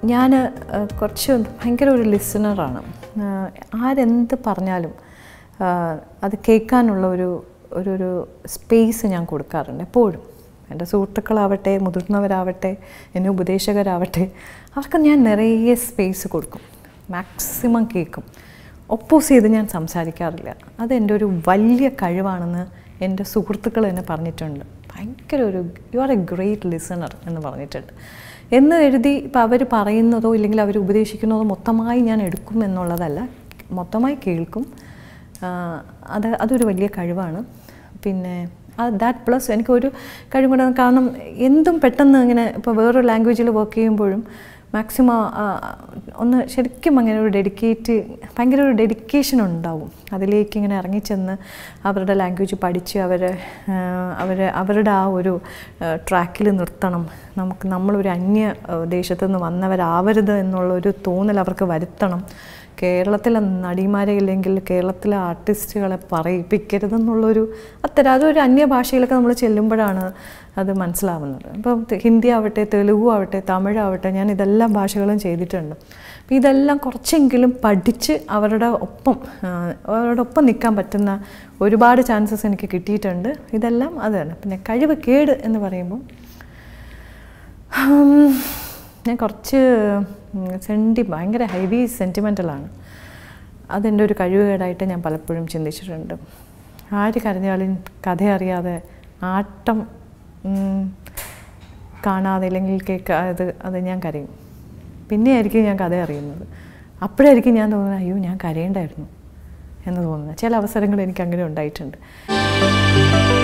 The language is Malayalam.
ഞാൻ കുറച്ച് ഭയങ്കര ഒരു ലിസണറാണ് ആരെന്ത് പറഞ്ഞാലും ആ, അത് കേൾക്കാനുള്ള ഒരു ഒരു ഒരു സ്പേസ് ഞാൻ കൊടുക്കാറുണ്ട് എപ്പോഴും എൻ്റെ സുഹൃത്തുക്കളാവട്ടെ മുതിർന്നവരാവട്ടെ എന്നെ ഉപദേശകരാവട്ടെ അവർക്ക് ഞാൻ നിറയെ സ്പേസ് കൊടുക്കും മാക്സിമം കേൾക്കും ഒപ്പോസ് ചെയ്ത് ഞാൻ സംസാരിക്കാറില്ല അത് എൻ്റെ ഒരു വലിയ കഴിവാണെന്ന് എൻ്റെ സുഹൃത്തുക്കൾ എന്നെ പറഞ്ഞിട്ടുണ്ട് ഭയങ്കര ഒരു you are a great listener എന്ന് പറഞ്ഞിട്ടുണ്ട് എന്ന് എഴുതി ഇപ്പോൾ അവർ പറയുന്നതോ ഇല്ലെങ്കിൽ അവർ ഉപദേശിക്കുന്നതോ മൊത്തമായി ഞാൻ എടുക്കും എന്നുള്ളതല്ല മൊത്തമായി കേൾക്കും ആ, അത് അതൊരു വലിയ കഴിവാണ് പിന്നെ ദാറ്റ് പ്ലസ് എനിക്കൊരു കഴിവ് കൂടെ കാരണം എന്തും പെട്ടെന്ന് ഇങ്ങനെ ഇപ്പോൾ വേറൊരു ലാംഗ്വേജിൽ വർക്ക് ചെയ്യുമ്പോഴും മാക്സിമം ഒന്ന് ശരിക്കും അങ്ങനെ ഒരു ഡെഡിക്കേറ്റ് ഭയങ്കര ഒരു ഡെഡിക്കേഷൻ ഉണ്ടാവും അതിലേക്ക് ഇങ്ങനെ ഇറങ്ങിച്ചെന്ന് അവരുടെ ലാംഗ്വേജ് പഠിച്ച് അവരെ അവർ അവരുടെ ആ ഒരു ട്രാക്കിൽ നിർത്തണം നമുക്ക് നമ്മളൊരു അന്യ ആ, ദേശത്തു നിന്ന് വന്നവരാവരുത് എന്നുള്ളൊരു തോന്നൽ അവർക്ക് വരുത്തണം കേരളത്തിലെ നടിമാരെ ഇല്ലെങ്കിൽ കേരളത്തിലെ ആർട്ടിസ്റ്റുകളെ പറയിപ്പിക്കരുതെന്നുള്ളൊരു അത്തരം അതൊരു അന്യഭാഷയിലൊക്കെ നമ്മൾ ചെല്ലുമ്പോഴാണ് അത് മനസ്സിലാവുന്നത് ഇപ്പം ത- ഹിന്ദി ആവട്ടെ തെലുഗു ആവട്ടെ തമിഴാവട്ടെ ഞാൻ ഇതെല്ലാം ഭാഷകളും ചെയ്തിട്ടുണ്ട് അപ്പം ഇതെല്ലാം കുറച്ചെങ്കിലും പഠിച്ച് അവരുടെ ഒപ്പം ആ, അവരുടെ ഒപ്പം നിൽക്കാൻ പറ്റുന്ന ഒരുപാട് ചാൻസസ് എനിക്ക് കിട്ടിയിട്ടുണ്ട് ഇതെല്ലാം അത് തന്നെ പിന്നെ കഴിവ് കേട് എന്ന് പറയുമ്പോൾ ഉം, ഞാൻ കുറച്ച് സെൻറ്റി ഭയങ്കര ഹെവി സെൻറ്റിമെൻ്റലാണ് അതെൻ്റെ ഒരു കഴിവുകേടായിട്ട് ഞാൻ പലപ്പോഴും ചിന്തിച്ചിട്ടുണ്ട് ആര് കരഞ്ഞാലും കഥ അറിയാതെ ആട്ടം ഉം, കാണാതെ അല്ലെങ്കിൽ കേൾക്കാതെ അത് ഞാൻ കരയും പിന്നെയായിരിക്കും ഞാൻ കഥ അറിയുന്നത് അപ്പോഴായിരിക്കും ഞാൻ തോന്നുന്നത് അയ്യോ ഞാൻ കരയേണ്ടായിരുന്നു എന്ന് തോന്നുന്നത് ചില അവസരങ്ങൾ എനിക്ക് അങ്ങനെ ഉണ്ടായിട്ടുണ്ട്